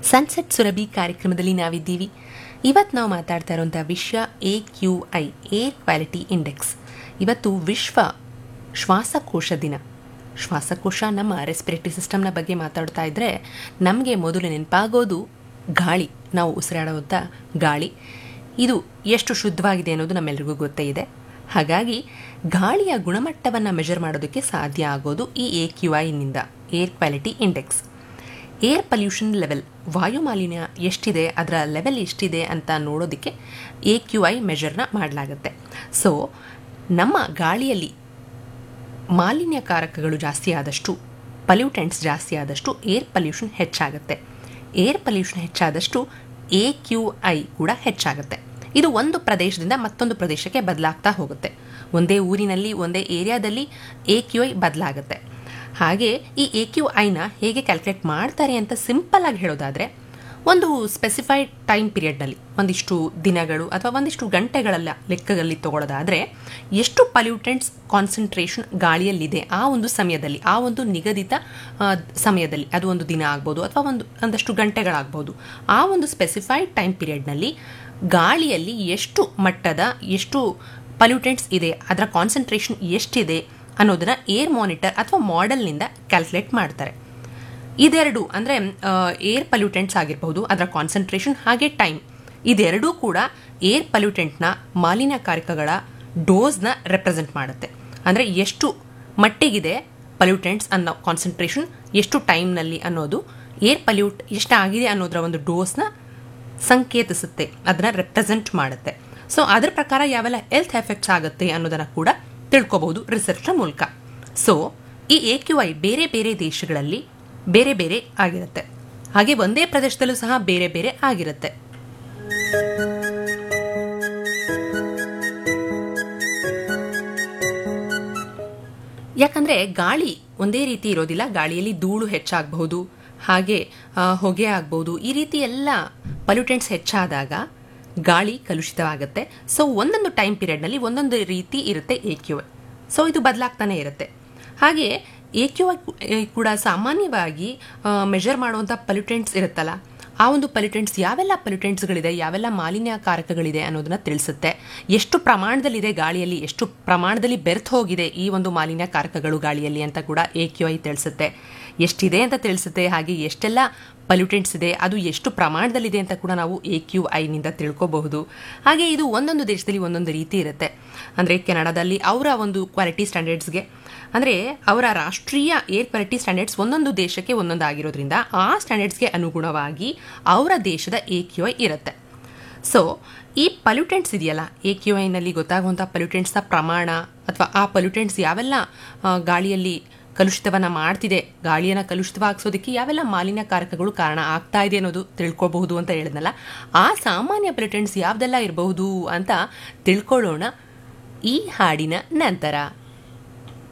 sunset Surabhi ಕಾರ್ಯಕ್ರಮದಲ್ಲಿ ನಾವಿದ್ದೀವಿ ಇವತ್ತು ನಾವು ಮಾತಾಡ್ತಾ ಇರುವಂಥ ವಿಷಯ A Q I air quality index ಇವತ್ತು ವಿಶ್ವ ಶ್ವಾಸಕೋಶ ದಿನ ಶ್ವಾಸಕೋಶ ನಮ್ಮ ರೆಸ್ಪಿರೇಟರಿ ಸಿಸ್ಟಮ್ನ ಬಗ್ಗೆ ಮಾತಾಡ್ತಾ ಇದ್ದರೆ ನಮಗೆ ಮೊದಲು ನೆನಪಾಗೋದು ಗಾಳಿ ನಾವು ಉಸಿರಾಡುವಂಥ ಗಾಳಿ ಇದು ಎಷ್ಟು ಶುದ್ಧವಾಗಿದೆ ಅನ್ನೋದು ನಮ್ಮೆಲ್ರಿಗೂ ಗೊತ್ತೇ ಇದೆ ಹಾಗಾಗಿ ಗಾಳಿಯ ಗುಣಮಟ್ಟವನ್ನು ಮೆಜರ್ ಮಾಡೋದಕ್ಕೆ ಸಾಧ್ಯ ಆಗೋದು ಈ ಎ ಕ್ಯೂ ಐನಿಂದ air quality index air pollution level ವಾಯು ಮಾಲಿನ್ಯ ಎಷ್ಟಿದೆ ಅದರ ಲೆವೆಲ್ ಎಷ್ಟಿದೆ ಅಂತ ನೋಡೋದಕ್ಕೆ ಎ ಕ್ಯೂ ಐ ಮೆಜರ್ನ ಮಾಡಲಾಗುತ್ತೆ ಸೊ ನಮ್ಮ ಗಾಳಿಯಲ್ಲಿ ಮಾಲಿನ್ಯಕಾರಕಗಳು ಜಾಸ್ತಿ ಆದಷ್ಟು ಪಲ್ಯೂಟೆಂಟ್ಸ್ ಜಾಸ್ತಿ ಆದಷ್ಟು ಏರ್ ಪಲ್ಯೂಷನ್ ಹೆಚ್ಚಾಗುತ್ತೆ ಏರ್ ಪಲ್ಯೂಷನ್ ಹೆಚ್ಚಾದಷ್ಟು ಎ ಕ್ಯೂ ಐ ಕೂಡ ಹೆಚ್ಚಾಗುತ್ತೆ ಇದು ಒಂದು ಪ್ರದೇಶದಿಂದ ಮತ್ತೊಂದು ಪ್ರದೇಶಕ್ಕೆ ಬದಲಾಗ್ತಾ ಹೋಗುತ್ತೆ ಒಂದೇ ಊರಿನಲ್ಲಿ ಒಂದೇ ಏರಿಯಾದಲ್ಲಿ ಎ ಕ್ಯೂ ಐ ಬದಲಾಗುತ್ತೆ ಹಾಗೆ ಈ ಎ ಕ್ಯೂ ಐನ ಹೇಗೆ ಕ್ಯಾಲ್ಕುಲೇಟ್ ಮಾಡ್ತಾರೆ ಅಂತ ಸಿಂಪಲ್ ಆಗಿ ಹೇಳೋದಾದರೆ ಒಂದು ಸ್ಪೆಸಿಫೈಡ್ ಟೈಮ್ ಪೀರಿಯಡ್ನಲ್ಲಿ ಒಂದಿಷ್ಟು ದಿನಗಳು ಅಥವಾ ಒಂದಿಷ್ಟು ಗಂಟೆಗಳೆಲ್ಲ ಲೆಕ್ಕದಲ್ಲಿ ತಗೊಳ್ಳೋದಾದರೆ ಎಷ್ಟು ಪಲ್ಯೂಟೆಂಟ್ಸ್ ಕಾನ್ಸಂಟ್ರೇಷನ್ ಗಾಳಿಯಲ್ಲಿದೆ ಆ ಒಂದು ಸಮಯದಲ್ಲಿ ಆ ಒಂದು ನಿಗದಿತ ಆ, ಸಮಯದಲ್ಲಿ ಅದು ಒಂದು ದಿನ ಆಗ್ಬೋದು ಅಥವಾ ಒಂದು ಒಂದಷ್ಟು ಗಂಟೆಗಳಾಗ್ಬೋದು ಆ ಒಂದು ಸ್ಪೆಸಿಫೈಡ್ ಟೈಮ್ ಪೀರಿಯಡ್ನಲ್ಲಿ ಗಾಳಿಯಲ್ಲಿ ಎಷ್ಟು ಮಟ್ಟದ ಎಷ್ಟು ಪಲ್ಯೂಟೆಂಟ್ಸ್ ಇದೆ ಅದರ ಕಾನ್ಸಂಟ್ರೇಷನ್ ಎಷ್ಟಿದೆ ಅನ್ನೋದನ್ನ ಏರ್ ಮಾನಿಟರ್ ಅಥವಾ ಮಾಡೆಲ್ನಿಂದ ಕ್ಯಾಲ್ಕುಲೇಟ್ ಮಾಡ್ತಾರೆ ಇದೆರಡು ಅಂದರೆ ಏರ್ ಪಲ್ಯೂಟೆಂಟ್ಸ್ ಆಗಿರಬಹುದು ಅದರ ಕಾನ್ಸಂಟ್ರೇಷನ್ ಹಾಗೆ ಟೈಮ್ ಇದೆರಡೂ ಕೂಡ ಏರ್ ಪಲ್ಯೂಟೆಂಟ್ನ ಮಾಲಿನ್ಯಕಾರಕಗಳ ಡೋಸ್ನ ರೆಪ್ರೆಸೆಂಟ್ ಮಾಡುತ್ತೆ ಅಂದರೆ ಎಷ್ಟು ಮಟ್ಟಿಗಿದೆ ಪಲ್ಯೂಟೆಂಟ್ಸ್ ಅನ್ನೋ ಕಾನ್ಸಂಟ್ರೇಷನ್ ಎಷ್ಟು ಟೈಮ್ನಲ್ಲಿ ಅನ್ನೋದು ಏರ್ ಪಲ್ಯೂಟ್ ಎಷ್ಟಾಗಿದೆ ಅನ್ನೋದರ ಒಂದು ಡೋಸ್ನ ಸಂಕೇತಿಸುತ್ತೆ ಅದನ್ನ ರೆಪ್ರೆಸೆಂಟ್ ಮಾಡುತ್ತೆ ಸೊ ಅದ್ರ ಪ್ರಕಾರ ಯಾವೆಲ್ಲ ಹೆಲ್ತ್ ಎಫೆಕ್ಟ್ಸ್ ಆಗುತ್ತೆ ಅನ್ನೋದನ್ನ ಕೂಡ ತಿಳ್ಕೊಬಹುದು ರಿಸರ್ಚ್ನ ಮೂಲಕ ಸೊ ಈ ಎ ಕ್ಯೂ ಐ ಬೇರೆ ಬೇರೆ ದೇಶಗಳಲ್ಲಿ ಬೇರೆ ಬೇರೆ ಆಗಿರುತ್ತೆ ಹಾಗೆ ಒಂದೇ ಪ್ರದೇಶದಲ್ಲೂ ಸಹ ಬೇರೆ ಬೇರೆ ಆಗಿರುತ್ತೆ ಯಾಕಂದ್ರೆ ಗಾಳಿ ಒಂದೇ ರೀತಿ ಇರೋದಿಲ್ಲ ಗಾಳಿಯಲ್ಲಿ ಧೂಳು ಹೆಚ್ಚಾಗಬಹುದು ಹಾಗೆ ಆ, ಹೊಗೆ ಆಗ್ಬಹುದು ಈ ರೀತಿ ಎಲ್ಲ ಪಲ್ಯೂಟೆಂಟ್ಸ್ ಹೆಚ್ಚಾದಾಗ ಗಾಳಿ ಕಲುಷಿತವಾಗುತ್ತೆ ಸೊ ಒಂದೊಂದು ಟೈಮ್ ಪೀರಿಯಡ್ನಲ್ಲಿ ಒಂದೊಂದು ರೀತಿ ಇರುತ್ತೆ ಎ ಕ್ಯೂ ಐ ಸೊ ಇದು ಬದಲಾಗ್ತಾನೆ ಇರುತ್ತೆ ಹಾಗೆ ಎ ಕ್ಯೂ ಐ ಕೂಡ ಸಾಮಾನ್ಯವಾಗಿ ಮೆಜರ್ ಮಾಡುವಂಥ ಪಲ್ಯೂಟೆಂಟ್ಸ್ ಇರುತ್ತಲ್ಲ ಆ ಒಂದು ಪಲ್ಯೂಟೆಂಟ್ಸ್ ಯಾವೆಲ್ಲ ಪಲ್ಯೂಟೆಂಟ್ಸ್ಗಳಿದೆ ಯಾವೆಲ್ಲ ಮಾಲಿನ್ಯಕಾರಕಗಳಿದೆ ಅನ್ನೋದನ್ನ ತಿಳಿಸುತ್ತೆ ಎಷ್ಟು ಪ್ರಮಾಣದಲ್ಲಿದೆ ಗಾಳಿಯಲ್ಲಿ ಎಷ್ಟು ಪ್ರಮಾಣದಲ್ಲಿ ಬೆರ್ತ್ ಹೋಗಿದೆ ಈ ಒಂದು ಮಾಲಿನ್ಯಕಾರಕಗಳು ಗಾಳಿಯಲ್ಲಿ ಅಂತ ಕೂಡ ಎ ಕ್ಯೂ ಐ ತಿಳಿಸುತ್ತೆ ಎಷ್ಟಿದೆ ಅಂತ ತಿಳಿಸುತ್ತೆ ಹಾಗೆ ಎಷ್ಟೆಲ್ಲ ಪಲ್ಯೂಟೆಂಟ್ಸ್ ಇದೆ ಅದು ಎಷ್ಟು ಪ್ರಮಾಣದಲ್ಲಿದೆ ಅಂತ ಕೂಡ ನಾವು ಎ ಕ್ಯೂ ಐನಿಂದ ತಿಳ್ಕೋಬಹುದು ಹಾಗೆ ಇದು ಒಂದೊಂದು ದೇಶದಲ್ಲಿ ಒಂದೊಂದು ರೀತಿ ಇರುತ್ತೆ ಅಂದರೆ ಕೆನಡಾದಲ್ಲಿ ಅವರ ಒಂದು ಕ್ವಾಲಿಟಿ ಸ್ಟ್ಯಾಂಡರ್ಡ್ಸ್ಗೆ ಅಂದರೆ ಅವರ ರಾಷ್ಟ್ರೀಯ ಏರ್ ಕ್ವಾಲಿಟಿ ಸ್ಟ್ಯಾಂಡರ್ಡ್ಸ್ ಒಂದೊಂದು ದೇಶಕ್ಕೆ ಒಂದೊಂದು ಆಗಿರೋದ್ರಿಂದ ಆ ಸ್ಟ್ಯಾಂಡರ್ಡ್ಸ್ಗೆ ಅನುಗುಣವಾಗಿ ಅವರ ದೇಶದ ಎ ಕ್ಯೂ ಐ ಇರುತ್ತೆ ಸೊ ಈ ಪಲ್ಯೂಟೆಂಟ್ಸ್ ಇದೆಯಲ್ಲ ಎ ಕ್ಯೂ ಐನಲ್ಲಿ ಗೊತ್ತಾಗುವಂಥ ಪಲ್ಯೂಟೆಂಟ್ಸ್ನ ಪ್ರಮಾಣ ಅಥವಾ ಆ ಪಲ್ಯೂಟೆಂಟ್ಸ್ ಯಾವೆಲ್ಲ ಆ, ಗಾಳಿಯಲ್ಲಿ ಕಲುಷಿತವನ್ನ ಮಾಡ್ತಿದೆ ಗಾಳಿಯನ್ನು ಕಲುಷಿತವಾಗಿಸೋದಕ್ಕೆ ಯಾವೆಲ್ಲ ಮಾಲಿನ್ಯಕಾರಕಗಳು ಕಾರಣ ಆಗ್ತಾ ಇದೆ ಅನ್ನೋದು ತಿಳ್ಕೊಬಹುದು ಅಂತ ಹೇಳಿದ್ನಲ್ಲ ಆ ಸಾಮಾನ್ಯ ಪಲ್ಯೂಟೆಂಟ್ಸ್ ಯಾವ್ದೆಲ್ಲ ಇರಬಹುದು ಅಂತ ತಿಳ್ಕೊಳ್ಳೋಣ ಈ ಹಾಡಿನ ನಂತರ